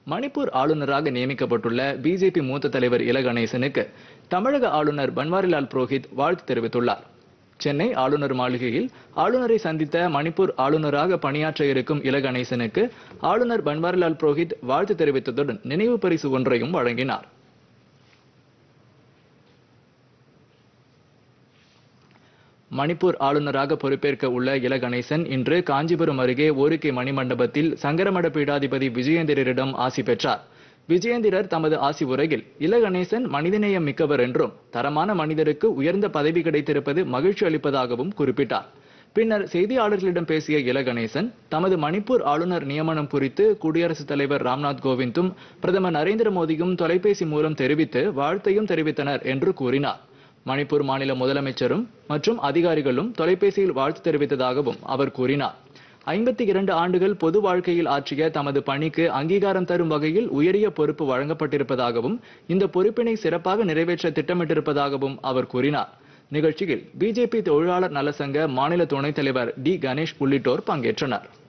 மணிப்பூர் ஆளுநராக நியமிக்கப்பட்டுள்ள பிஜேபி மூத்த தலைவர் இல கணேசனுக்கு தமிழக ஆளுநர் பன்வாரிலால் புரோஹித் வாழ்த்து தெரிவித்துள்ளார் சென்னை ஆளுநர் மாளிகையில் ஆளுநரை சந்தித்த மணிப்பூர் ஆளுநராக பணியாற்ற இருக்கும் இல கணேசனுக்கு ஆளுநர் பன்வாரிலால் புரோஹித் வாழ்த்து தெரிவித்ததுடன் நினைவு பரிசு ஒன்றையும் வழங்கினார் மணிப்பூர் ஆளுநராக பொறுப்பேற்க உள்ள இல கணேசன் இன்று காஞ்சிபுரம் அருகே ஓரிக்கை மணிமண்டபத்தில் சங்கரமட பீடாதிபதி விஜயேந்திரரிடம் ஆசி பெற்றார் விஜயேந்திரர் தமது ஆசி உரையில் இல கணேசன் மனிதநேயம் மிக்கவர் என்றும் தரமான மனிதருக்கு உயர்ந்த பதவி கிடைத்திருப்பது மகிழ்ச்சி அளிப்பதாகவும் குறிப்பிட்டார் பின்னர் செய்தியாளர்களிடம் பேசிய இல கணேசன் தமது மணிப்பூர் ஆளுநர் நியமனம் குறித்து குடியரசுத் தலைவர் ராம்நாத் கோவிந்தும் பிரதமர் நரேந்திர மோடியும் தொலைபேசி மூலம் தெரிவித்து வாழ்த்தையும் தெரிவித்தனர் என்று கூறினார் மணிப்பூர் மாநில முதலமைச்சரும் மற்றும் அதிகாரிகளும் தொலைபேசியில் வாழ்த்து தெரிவித்ததாகவும் அவர் கூறினார் ஐம்பத்தி இரண்டு ஆண்டுகள் பொது வாழ்க்கையில் ஆற்றிய தமது பணிக்கு அங்கீகாரம் தரும் வகையில் உயரிய பொறுப்பு வழங்கப்பட்டிருப்பதாகவும் இந்த பொறுப்பினை சிறப்பாக நிறைவேற்ற திட்டமிட்டிருப்பதாகவும் அவர் கூறினார் நிகழ்ச்சியில் பிஜேபி தொழிலாளர் நலசங்க மாநில துணைத் தலைவர் டி கணேஷ் உள்ளிட்டோர் பங்கேற்றனர்